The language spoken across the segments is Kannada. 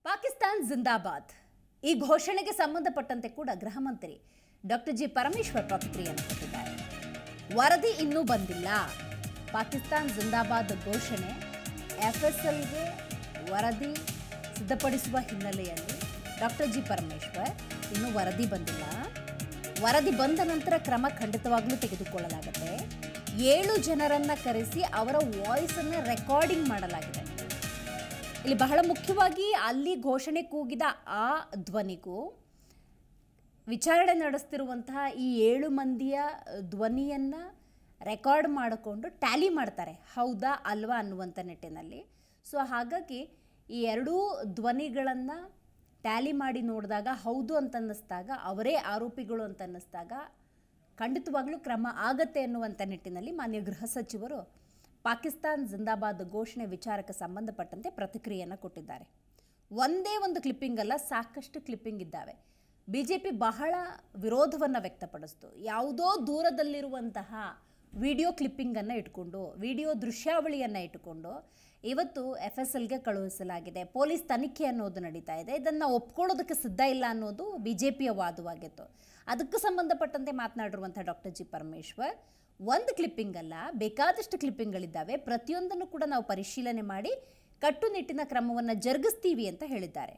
ಪಾಕಿಸ್ತಾನ್ ಜಿಂದಾಬಾದ್ ಈ ಘೋಷಣೆಗೆ ಸಂಬಂಧಪಟ್ಟಂತೆ ಕೂಡ ಗೃಹ ಮಂತ್ರಿ ಡಾಕ್ಟರ್ ಜಿ ಪರಮೇಶ್ವರ್ ಪ್ರತಿಕ್ರಿಯೆಯನ್ನು ಕೊಟ್ಟಿದ್ದಾರೆ ವರದಿ ಇನ್ನೂ ಬಂದಿಲ್ಲ ಪಾಕಿಸ್ತಾನ್ ಜಿಂದಾಬಾದ್ ಘೋಷಣೆ ಎಫ್ಎಸ್ಎಲ್ಗೆ ವರದಿ ಸಿದ್ಧಪಡಿಸುವ ಹಿನ್ನೆಲೆಯಲ್ಲಿ ಡಾಕ್ಟರ್ ಜಿ ಪರಮೇಶ್ವರ್ ಇನ್ನೂ ವರದಿ ಬಂದಿಲ್ಲ ವರದಿ ಬಂದ ನಂತರ ಕ್ರಮ ಖಂಡಿತವಾಗ್ಲೂ ತೆಗೆದುಕೊಳ್ಳಲಾಗುತ್ತೆ ಏಳು ಜನರನ್ನ ಕರೆಸಿ ಅವರ ವಾಯ್ಸನ್ನು ರೆಕಾರ್ಡಿಂಗ್ ಮಾಡಲಾಗಿದೆ ಇಲ್ಲಿ ಬಹಳ ಮುಖ್ಯವಾಗಿ ಅಲ್ಲಿ ಘೋಷಣೆ ಕೂಗಿದ ಆ ಧ್ವನಿಗೂ ವಿಚಾರಣೆ ನಡೆಸ್ತಿರುವಂತಹ ಈ ಏಳು ಮಂದಿಯ ಧ್ವನಿಯನ್ನ ರೆಕಾರ್ಡ್ ಮಾಡಿಕೊಂಡು ಟ್ಯಾಲಿ ಮಾಡ್ತಾರೆ ಹೌದಾ ಅಲ್ವಾ ಅನ್ನುವಂಥ ನಿಟ್ಟಿನಲ್ಲಿ ಸೊ ಹಾಗಾಗಿ ಈ ಎರಡೂ ಧ್ವನಿಗಳನ್ನು ಟ್ಯಾಲಿ ಮಾಡಿ ನೋಡಿದಾಗ ಹೌದು ಅಂತ ಅನ್ನಿಸ್ದಾಗ ಅವರೇ ಆರೋಪಿಗಳು ಅಂತ ಅನ್ನಿಸ್ದಾಗ ಖಂಡಿತವಾಗ್ಲೂ ಕ್ರಮ ಆಗತ್ತೆ ಅನ್ನುವಂಥ ನಿಟ್ಟಿನಲ್ಲಿ ಮಾನ್ಯ ಗೃಹ ಸಚಿವರು ಪಾಕಿಸ್ತಾನ್ ಜಿಂದಾಬಾದ್ ಘೋಷಣೆ ವಿಚಾರಕ್ಕೆ ಸಂಬಂಧಪಟ್ಟಂತೆ ಪ್ರತಿಕ್ರಿಯೆಯನ್ನು ಕೊಟ್ಟಿದ್ದಾರೆ ಒಂದೇ ಒಂದು ಕ್ಲಿಪ್ಪಿಂಗ್ ಅಲ್ಲ ಸಾಕಷ್ಟು ಕ್ಲಿಪ್ಪಿಂಗ್ ಇದ್ದಾವೆ ಬಿ ಜೆ ಪಿ ಬಹಳ ವಿರೋಧವನ್ನು ವ್ಯಕ್ತಪಡಿಸ್ತು ಯಾವುದೋ ದೂರದಲ್ಲಿರುವಂತಹ ವಿಡಿಯೋ ಕ್ಲಿಪ್ಪಿಂಗನ್ನು ಇಟ್ಕೊಂಡು ವಿಡಿಯೋ ದೃಶ್ಯಾವಳಿಯನ್ನು ಇಟ್ಟುಕೊಂಡು ಇವತ್ತು ಎಫ್ ಎಸ್ ಎಲ್ಗೆ ಕಳುಹಿಸಲಾಗಿದೆ ಪೊಲೀಸ್ ತನಿಖೆ ಅನ್ನೋದು ನಡೀತಾ ಇದೆ ಇದನ್ನು ಒಪ್ಕೊಳ್ಳೋದಕ್ಕೆ ಸಿದ್ಧ ಇಲ್ಲ ಅನ್ನೋದು ಬಿ ಜೆ ಪಿಯ ವಾದವಾಗಿತ್ತು ಅದಕ್ಕೆ ಸಂಬಂಧಪಟ್ಟಂತೆ ಮಾತನಾಡಿರುವಂಥ ಡಾಕ್ಟರ್ ಜಿ ಪರಮೇಶ್ವರ್ ಒಂದು ಕ್ಲಿಪ್ಪಿಂಗ್ ಅಲ್ಲ ಬೇಕಾದಷ್ಟು ಕ್ಲಿಪ್ಪಿಂಗ್ಗಳಿದ್ದಾವೆ ಪ್ರತಿಯೊಂದನ್ನು ಕೂಡ ನಾವು ಪರಿಶೀಲನೆ ಮಾಡಿ ಕಟ್ಟುನಿಟ್ಟಿನ ಕ್ರಮವನ್ನು ಜರುಗಿಸ್ತೀವಿ ಅಂತ ಹೇಳಿದ್ದಾರೆ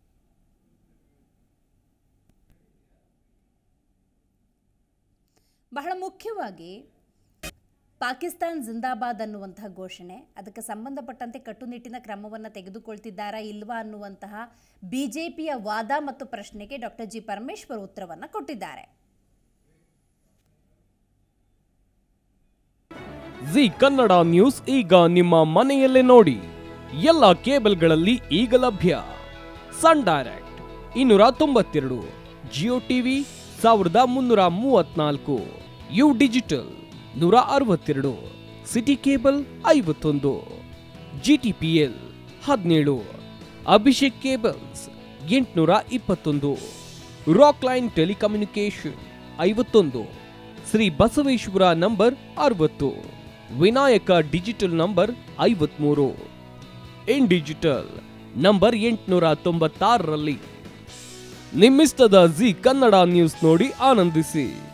ಬಹಳ ಮುಖ್ಯವಾಗಿ ಪಾಕಿಸ್ತಾನ್ ಜಿಂದಾಬಾದ್ ಅನ್ನುವಂತಹ ಘೋಷಣೆ ಅದಕ್ಕೆ ಸಂಬಂಧಪಟ್ಟಂತೆ ಕಟ್ಟುನಿಟ್ಟಿನ ಕ್ರಮವನ್ನು ತೆಗೆದುಕೊಳ್ತಿದ್ದಾರಾ ಇಲ್ವಾ ಅನ್ನುವಂತಹ ಬಿಜೆಪಿಯ ವಾದ ಮತ್ತು ಪ್ರಶ್ನೆಗೆ ಡಾಕ್ಟರ್ ಜಿ ಪರಮೇಶ್ವರ್ ಉತ್ತರವನ್ನು ಕೊಟ್ಟಿದ್ದಾರೆ ಜಿ ಕನ್ನಡ ನ್ಯೂಸ್ ಈಗ ನಿಮ್ಮ ಮನೆಯಲ್ಲೇ ನೋಡಿ ಎಲ್ಲ ಕೇಬಲ್ಗಳಲ್ಲಿ ಈಗ ಲಭ್ಯ ಸನ್ ಡೈರೆಕ್ಟ್ ಇನ್ನೂರ ತೊಂಬತ್ತೆರಡು ಜಿಯೋ ಟಿವಿ ಸಾವಿರದ ಮುನ್ನೂರ ಮೂವತ್ನಾಲ್ಕು ಯು ಡಿಜಿಟಲ್ ನೂರ ಅರವತ್ತೆರಡು ಸಿಟಿ ಕೇಬಲ್ ಐವತ್ತೊಂದು ಜಿಟಿಪಿಎಲ್ ಹದಿನೇಳು ಅಭಿಷೇಕ್ ಕೇಬಲ್ಸ್ ಎಂಟುನೂರ ಇಪ್ಪತ್ತೊಂದು ರಾಕ್ ಲೈನ್ ಟೆಲಿಕಮ್ಯುನಿಕೇಶನ್ ಐವತ್ತೊಂದು ಶ್ರೀ ಬಸವೇಶ್ವರ ನಂಬರ್ ಅರವತ್ತು ವಿನಾಯಕ ಡಿಜಿಟಲ್ ನಂಬರ್ ಐವತ್ಮೂರು ಇನ್ ಡಿಜಿಟಲ್ ನಂಬರ್ ಎಂಟುನೂರ ತೊಂಬತ್ತಾರರಲ್ಲಿ ನಿಮ್ಮಿಸ್ತದ ಜಿ ಕನ್ನಡ ನ್ಯೂಸ್ ನೋಡಿ ಆನಂದಿಸಿ